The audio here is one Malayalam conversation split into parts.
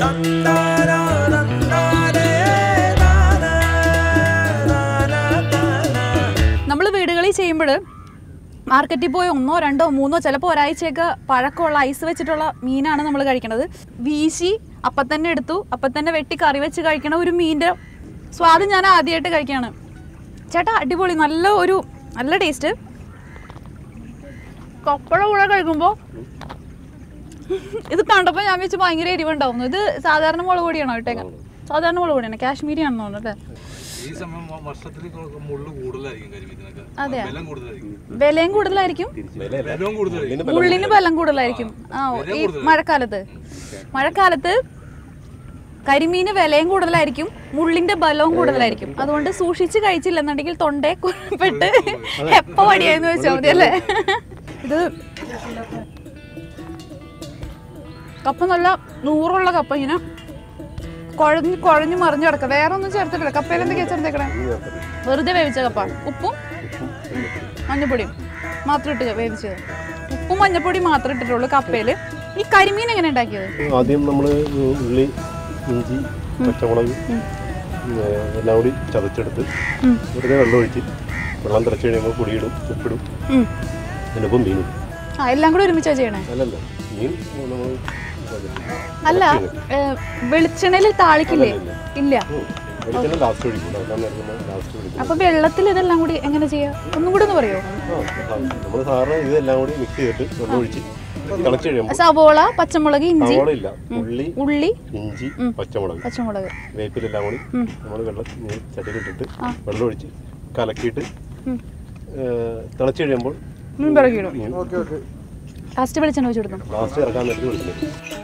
നമ്മൾ വീടുകളിൽ ചെയ്യുമ്പോൾ മാർക്കറ്റിൽ പോയി ഒന്നോ രണ്ടോ മൂന്നോ ചിലപ്പോൾ ഒരാഴ്ചയൊക്കെ പഴക്കമുള്ള ഐസ് വെച്ചിട്ടുള്ള മീനാണ് നമ്മൾ കഴിക്കണത് വീശി അപ്പം തന്നെ എടുത്തു അപ്പം തന്നെ വെട്ടി കറി വെച്ച് കഴിക്കണ ഒരു മീനിൻ്റെ സ്വാദ് ഞാൻ ആദ്യമായിട്ട് കഴിക്കുകയാണ് ചേട്ടാ അടിപൊളി നല്ല ഒരു നല്ല ടേസ്റ്റ് കപ്പഴ കൂടെ കഴിക്കുമ്പോൾ ഇത് കണ്ടപ്പോൾ ഞാൻ വെച്ച് ഭയങ്കര എരിവുണ്ടാവുന്നു ഇത് സാധാരണ മുളക് പൊടിയാണോ ഇട്ടേക്കാൻ സാധാരണ മുളക് പൊടിയാണ് കാശ്മീരി ആണെന്ന് തോന്നുന്നു അല്ലേ ഈ സമയം വ- വർഷത്തിൽ കൊ- മുള്ള് കൂടുതലായിരിക്കും കരിമീനിനൊക്കെ അതെയോ? ബലം കൂടുതലായിരിക്കും വിലയും കൂടുതലായിരിക്കും ബലവും കൂടുതലായിരിക്കും മുള്ളിന് ബലം കൂടുതലായിരിക്കും ആ ഈ മഴക്കാലത്ത് മഴക്കാലത്ത് കരിമീന് വിലയും കൂടുതലായിരിക്കും മുള്ളിന്റെ ബലവും കൂടുതലായിരിക്കും അതുകൊണ്ട് സൂക്ഷിച്ച് കഴിച്ചില്ലെന്നുണ്ടെങ്കിൽ തൊണ്ടയെ കുറിപ്പെട്ട് എപ്പ വടിയായെന്ന് വെച്ചാൽ മതി അല്ലേ ഇത് കപ്പ നല്ല നൂറുള്ള കപ്പ ഇങ്ങനെ കുഴഞ്ഞ് കുഴഞ്ഞ് മറിഞ്ഞ് കിടക്കുക വേറെ ഒന്നും ചേർത്തിട്ടില്ല കപ്പയിൽ എന്തൊക്കെയാ ചേർത്തേക്കണേ വെറുതെ വേവിച്ച കപ്പ ഉപ്പും മഞ്ഞപ്പൊടിയും മാത്രം ഇട്ട് വേവിച്ചത് ഉപ്പും മഞ്ഞപ്പൊടി മാത്രം ഇട്ടിട്ടുള്ളൂ കപ്പയില് ഈ കരിമീൻ എങ്ങനെ ഉണ്ടാക്കിയത് ആദ്യം നമ്മൾ ഉള്ളി ഇഞ്ചി പച്ചമുളക് ഏ, എല്ലാം കൂടി ചതച്ചെടുത്ത് ഉം. വെറുതെ വെള്ളം ഒഴിച്ച് വെള്ളം തിളച്ച് കഴിയുമ്പോൾ പൊടിയിടും ഉപ്പിടും ഉം. അതിനൊപ്പം മീനും ആ എല്ലാം കൂടെ ഒരുമിച്ചാ ചെയ്യണേ അല്ലല്ല മീൻ നമ്മൾ അല്ല ഏ, വെളിച്ചെണ്ണയിൽ താളിക്കില്ലേ ഇല്ല വെളിച്ചെണ്ണ ലാസ്റ്റ് ഒഴിക്കും അതാ നേരത്തെ ലാസ്റ്റ് ഒഴിക്കും അപ്പൊ വെള്ളത്തിൽ ഇതെല്ലാം കൂടി എങ്ങനെ ചെയ്യാ ഒന്നും കൂടെ ഒന്ന് പറയോ നമ്മൾ സാധാരണ ഇതെല്ലാം കൂടി മിക്സ് ചെയ്തിട്ട് വെള്ളം ഒഴിച്ച് തിളച്ച് കഴിയുമ്പോൾ സവോള പച്ചമുളക് ഇഞ്ചി സവാള ഇല്ല ഉള്ളി ഉള്ളി ഇഞ്ചി പച്ചമുളക് പച്ചമുളക് വേപ്പിലെല്ലാം കൂടി ഉം. നമ്മൾ വെള്ളം ചട്ടിയിലിട്ടിട്ട് ആ. വെള്ളം ഒഴിച്ച് കലക്കിയിട്ട് ഉം. തിളച്ച് കഴിയുമ്പോൾ മീൻ പിറകിടും മീൻ ലാസ്റ്റ് വെളിച്ചെണ്ണ വെച്ച് കൊടുക്കും ലാസ്റ്റ് ഇറക്കാൻ നേരത്തെ വിളിക്കുന്നത്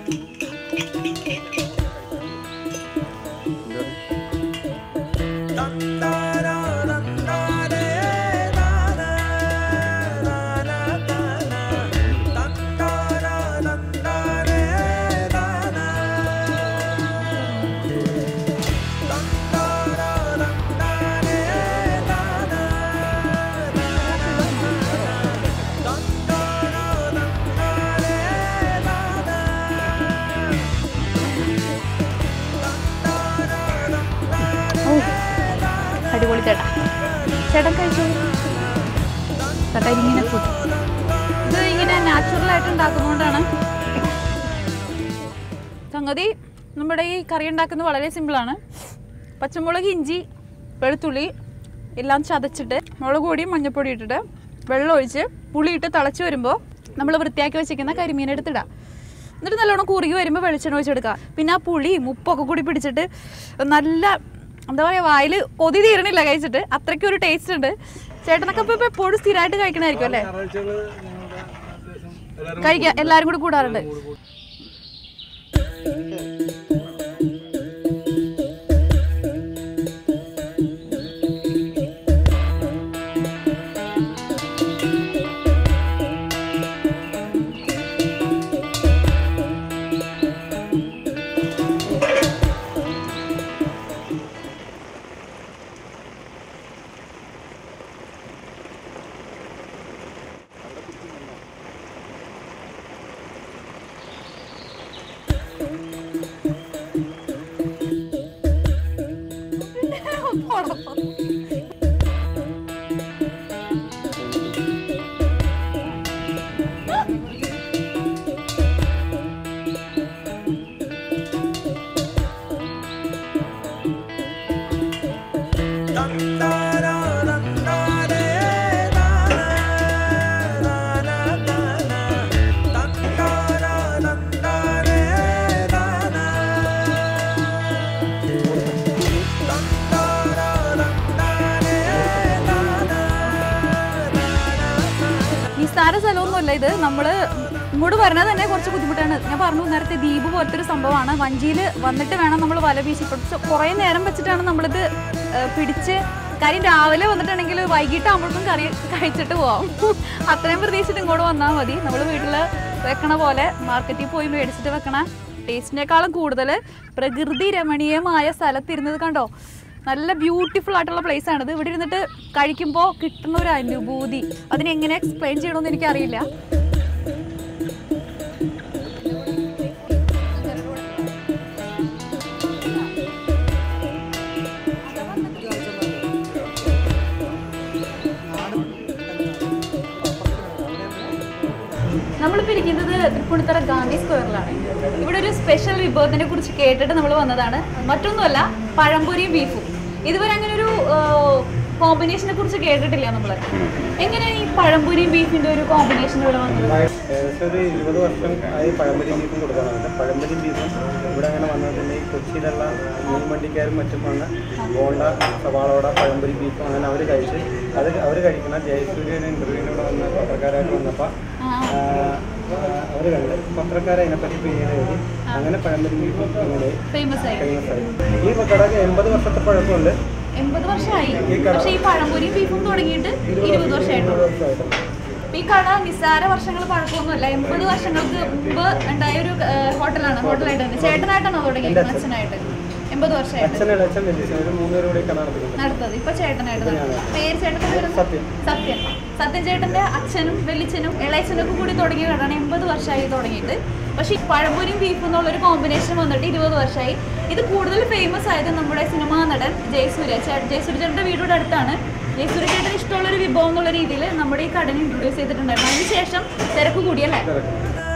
ഓ, അടിപൊളി ചേട്ടാ ചേട്ടൻ കഴിച്ചു ചേട്ടാ ഇങ്ങനെ ഫുഡ് ഇത് ഇങ്ങനെ നാച്ചുറൽ ആയിട്ട് ഉണ്ടാക്കുന്നതുകൊണ്ടാണ് സംഗതി നമ്മുടെ ഈ കറി ഉണ്ടാക്കുന്നത് വളരെ സിമ്പിളാണ് പച്ചമുളക് ഇഞ്ചി വെളുത്തുള്ളി എല്ലാം ചതച്ചിട്ട് മുളക് പൊടിയും മഞ്ഞൾപ്പൊടി ഇട്ടിട്ട് വെള്ളം ഒഴിച്ച് പുളി ഇട്ട് തിളച്ച് വരുമ്പോൾ നമ്മൾ വൃത്തിയാക്കി വെച്ചിരിക്കുന്ന കരിമീൻ എടുത്തിടാം എന്നിട്ട് നല്ലോണം കുറുകി വരുമ്പോൾ വെളിച്ചെണ്ണ ഒഴിച്ചെടുക്കുക പിന്നെ ആ പുളിയും ഉപ്പൊക്കെ കൂടി പിടിച്ചിട്ട് നല്ല എന്താ പറയുക വായിൽ കൊതി തീരണില്ല കഴിച്ചിട്ട് അത്രയ്ക്കും ഒരു ടേസ്റ്റ് ഉണ്ട് ചേട്ടനൊക്കെ ഇപ്പോൾ ഇപ്പോൾ എപ്പോഴും സ്ഥിരമായിട്ട് കഴിക്കണമായിരിക്കും അല്ലേ ഞായറാഴ്ചകള് ഞങ്ങളുടെ അത്യാവശ്യം എല്ലാവരും കഴിക്കുക എല്ലാവരും കൂടി കൂടാറുണ്ട് നിസ്സാര സ്ഥലമൊന്നുമല്ല ഇത് നമ്മള് ഇങ്ങോട്ട് വരുന്നത് തന്നെ കുറച്ച് ബുദ്ധിമുട്ടാണ് ഞാൻ പറഞ്ഞു നേരത്തെ ദ്വീപ് പോലത്തെ ഒരു സംഭവമാണ് വഞ്ചിയിൽ വന്നിട്ട് വേണം നമ്മൾ വല വീശി പിടിച്ച് കുറേ നേരം വെച്ചിട്ടാണ് നമ്മളിത് ഏ, പിടിച്ച് കാര്യം രാവിലെ വന്നിട്ടുണ്ടെങ്കിൽ വൈകിട്ടാകുമ്പോഴേക്കും കറി കഴിച്ചിട്ട് പോവാം അത്രയും പ്രതീക്ഷിച്ചിട്ട് ഇങ്ങോട്ട് വന്നാൽ മതി നമ്മൾ വീട്ടിൽ വെക്കണ പോലെ മാർക്കറ്റിൽ പോയി മേടിച്ചിട്ട് വെക്കണ ടേസ്റ്റിനേക്കാളും കൂടുതൽ പ്രകൃതി രമണീയമായ സ്ഥലത്തിരുന്നത് കണ്ടോ നല്ല ബ്യൂട്ടിഫുൾ ആയിട്ടുള്ള പ്ലേസ് ആണിത് ഇവിടെ ഇരുന്നിട്ട് കഴിക്കുമ്പോൾ കിട്ടുന്ന ഒരു അനുഭൂതി അതിനെ എങ്ങനെ എക്സ്പ്ലെയിൻ ചെയ്യണമെന്ന് എനിക്കറിയില്ല തൃപ്പൂണിത്തറ ഗാന്ധി സ്ക്വയറിലാണ് ഇവിടെ ഒരു സ്പെഷ്യൽ വിഭവത്തിനെ കുറിച്ച് കേട്ടിട്ട് നമ്മൾ വന്നതാണ് മറ്റൊന്നുമല്ല പഴംപൊരിയും ബീഫും ഇതുവരെ അങ്ങനെ ഒരു കോമ്പിനേഷനെ കുറിച്ച് കേട്ടിട്ടില്ല നമ്മൾ എങ്ങനെയാണ് ഈ പഴംപൊരിയും ബീഫിന്റെ ഒരു കോമ്പിനേഷൻ ഇവിടെ വന്നത് ഏകദേശം ഒരു ഇരുപത് വർഷം ആയി പഴംപൊരി ബീഫും കൊടുക്കാറുണ്ട് പഴംപൊരി ബീഫും ഇവിടെ അങ്ങനെ വന്നതിന് ഈ കൊച്ചിയിലുള്ള മീൻ വണ്ടിക്കാരും മറ്റും വന്ന് ബോണ്ട സവാളോട പഴംപൊരി ബീഫും അങ്ങനെ അവർ കഴിച്ച് അത് അവർ കഴിക്കുന്ന ജയസൂര്യയുടെ ഇൻ്റർവ്യൂവിന് ഇവിടെ വന്ന് പത്രക്കാരായിട്ട് വന്നപ്പോൾ അവർ കണ്ട് പത്രക്കാരെ അതിനെപ്പറ്റി പിന്നീട് എഴുതി അങ്ങനെ പഴംപൊരി ബീഫും അങ്ങനെ ഫേമസ് ആയി ഫേമസ് ആയി ഈ കടക്ക് എൺപത് വർഷത്തെ പഴക്കമുണ്ട് എൺപത് വർഷമായി പക്ഷേ ഈ പഴംപൊരിയും ബീഫും തുടങ്ങിയിട്ട് ഇരുപത് വർഷമായിട്ടുള്ളൂ വർഷമായിട്ടുണ്ട് ഈ കട നിസ്സാര വർഷങ്ങൾ പഴക്കമൊന്നുമല്ല എൺപത് വർഷങ്ങൾക്ക് മുമ്പ് ഉണ്ടായ ഒരു ഏഹ്, ഹോട്ടലാണ് ഹോട്ടലായിട്ട് തന്നെ ചേട്ടനായിട്ടാണോ തുടങ്ങിയത് അച്ഛനായിട്ട് എൺപത് വർഷമായിട്ട് അച്ഛൻ അച്ഛൻ വലിയ ഒരു മൂന്നുപേരും കൂടി കട നടത്തുന്നുണ്ട് നടത്തത് ഇപ്പൊ ചേട്ടനായിട്ട് നടത്തുന്നത്. പേര് ചേട്ടന്റെ പേര് സത്യം. സത്യൻ സത്യൻ ചേട്ടന്റെ അച്ഛനും വെല്ലിച്ചനും ഇളയച്ചനും ഒക്കെ കൂടി തുടങ്ങിയ കടയാണ് എൺപത് വർഷമായി തുടങ്ങിയിട്ട് പക്ഷെ ഈ പഴംപൊരിയും ബീഫും എന്നുള്ള ഒരു കോമ്പിനേഷൻ വന്നിട്ട് ഇരുപത് വർഷമായി ഇത് കൂടുതൽ ഫേമസ് ആയത് നമ്മുടെ സിനിമാ നടൻ ജയസൂര്യ ചേ- ജയസൂര്യ ചേട്ടന്റെ വീടിന്റെ അടുത്താണ് ജയസൂര്യ ചേട്ടന് ഇഷ്ടമുള്ള ഒരു വിഭവം എന്നുള്ള രീതിയിൽ നമ്മുടെ ഈ കടനെ ഇൻട്രൊഡ്യൂസ് ചെയ്തിട്ടുണ്ടായിരുന്നു അതിനുശേഷം തിരക്ക് കൂടിയല്ലേ തിരക്ക്.